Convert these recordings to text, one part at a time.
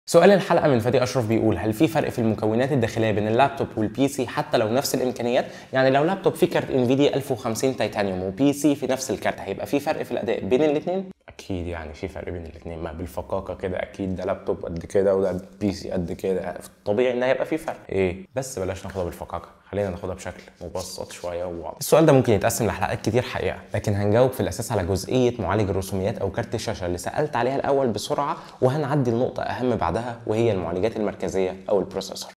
سؤال الحلقه من فادي اشرف بيقول هل في فرق في المكونات الداخليه بين اللابتوب والبي سي حتى لو نفس الامكانيات يعني لو لابتوب فيه كارت انفيديا 1050 تيتانيوم وبي سي في نفس الكارت هيبقى في فرق في الاداء بين الاثنين اكيد يعني في فرق بين الاثنين ما بالفقاقه كده اكيد ده لابتوب قد كده وده بي سي قد كده طبيعي ان هيبقى في فرق ايه بس بلاش ناخدها بالفقاقه خلينا ناخدها بشكل مبسط شويه وواضح السؤال ده ممكن يتقسم لحلقات كتير حقيقه لكن هنجاوب في الاساس على جزئيه معالج الرسوميات او كارت الشاشه اللي سالت عليها الاول بسرعه وهنعدي النقطه اهم بعدها وهي المعالجات المركزيه او البروسيسور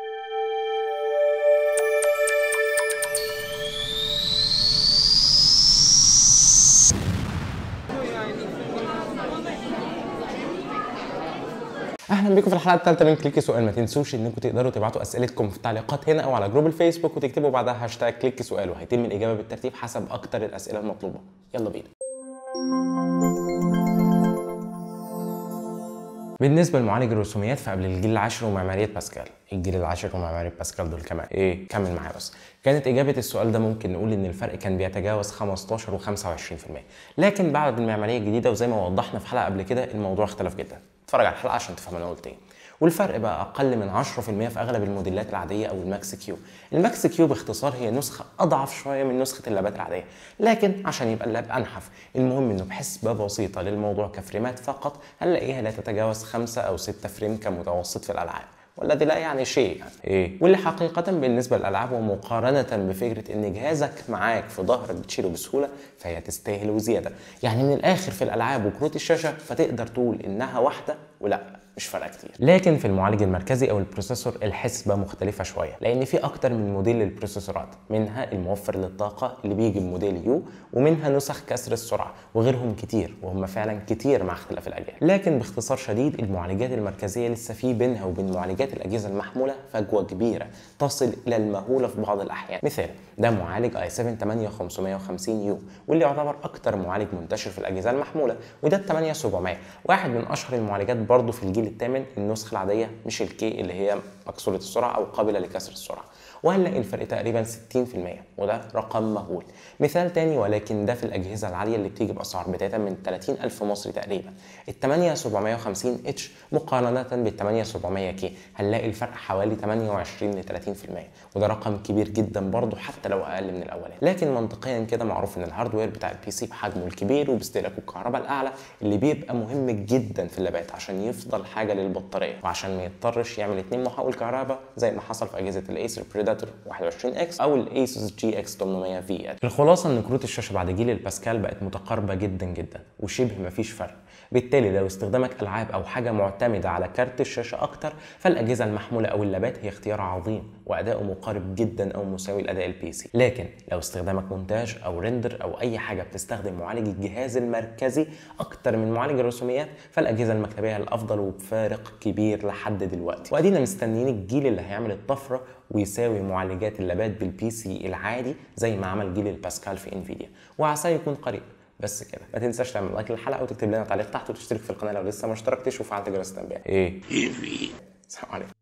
اهلا بيكم في الحلقه الثالثه من كليك سؤال ما تنسوش انكم تقدروا تبعتوا اسئلتكم في التعليقات هنا او على جروب الفيسبوك وتكتبوا بعدها هاشتاج كليك سؤال وهيتم الاجابه بالترتيب حسب اكتر الاسئله المطلوبه يلا بينا بالنسبه لمعالج الرسوميات فقبل الجيل العاشر ومعماريه باسكال الجيل العاشر ومعماريه باسكال دول كمان ايه كمل معايا بس كانت اجابه السؤال ده ممكن نقول ان الفرق كان بيتجاوز 15 و25% لكن بعد المعماريه الجديده وزي ما وضحنا في حلقه قبل كده الموضوع اختلف جدا اتفرج على الحلقه عشان تفهم انا قلت ايه والفرق بقى اقل من 10% في اغلب الموديلات العاديه او الماكس كيو الماكس كيو باختصار هي نسخه اضعف شويه من نسخه اللابات العاديه لكن عشان يبقى اللاب انحف المهم انه بحسبه بسيطه للموضوع كفريمات فقط هنلاقيها لا تتجاوز 5 او 6 فريم كمتوسط في الالعاب والذي لا يعني شيء يعني. ايه واللي حقيقة بالنسبة للألعاب ومقارنة بفكرة إن جهازك معاك في ظهرك بتشيله بسهولة فهي تستاهل وزيادة يعني من الآخر في الألعاب وكروت الشاشة فتقدر تقول إنها واحدة ولا مش فارقه كتير لكن في المعالج المركزي او البروسيسور الحسبه مختلفه شويه لان في اكتر من موديل للبروسيسورات منها الموفر للطاقه اللي بيجي بموديل يو ومنها نسخ كسر السرعه وغيرهم كتير وهم فعلا كتير مع اختلاف الاجيال لكن باختصار شديد المعالجات المركزيه لسه في بينها وبين معالجات الاجهزه المحموله فجوه كبيره تصل الى المهوله في بعض الاحيان مثال ده معالج i7 8550 يو واللي يعتبر اكتر معالج منتشر في الاجهزه المحموله وده ال 8700 واحد من اشهر المعالجات برضه في الجيل الجيل الثامن النسخه العاديه مش الكي اللي هي مكسوره السرعه او قابله لكسر السرعه وهنلاقي الفرق تقريبا 60% وده رقم مهول مثال تاني ولكن ده في الاجهزه العاليه اللي بتيجي باسعار بدايه من 30 الف مصري تقريبا ال 8750 اتش مقارنه بال 8700 كي هنلاقي الفرق حوالي 28 ل 30% وده رقم كبير جدا برضه حتى لو اقل من الاولاني لكن منطقيا كده معروف ان الهاردوير بتاع البي سي بحجمه الكبير وباستهلاكه الكهرباء الاعلى اللي بيبقى مهم جدا في اللابات عشان يفضل حاجه للبطاريه وعشان ما يضطرش يعمل اتنين محول كهرباء زي ما حصل في اجهزه الايسر بريداتور 21 اكس او الايسوس جي اكس 800 في الخلاصه ان كروت الشاشه بعد جيل الباسكال بقت متقاربه جدا جدا وشبه مفيش فرق بالتالي لو استخدامك العاب او حاجه معتمده على كارت الشاشه اكتر فالاجهزه المحموله او اللابات هي اختيار عظيم واداؤه مقارب جدا او مساوي لاداء البي سي لكن لو استخدامك مونتاج او ريندر او اي حاجه بتستخدم معالج الجهاز المركزي اكتر من معالج الرسوميات فالاجهزه المكتبيه الافضل وبفارق كبير لحد دلوقتي وادينا مستنيين الجيل اللي هيعمل الطفره ويساوي معالجات اللابات بالبي سي العادي زي ما عمل جيل الباسكال في انفيديا وعساه يكون قريب بس كده ما تنساش تعمل لايك للحلقه وتكتب لنا تعليق تحت وتشترك في القناه لو لسه ما اشتركتش وفعلت جرس التنبيه ايه السلام عليكم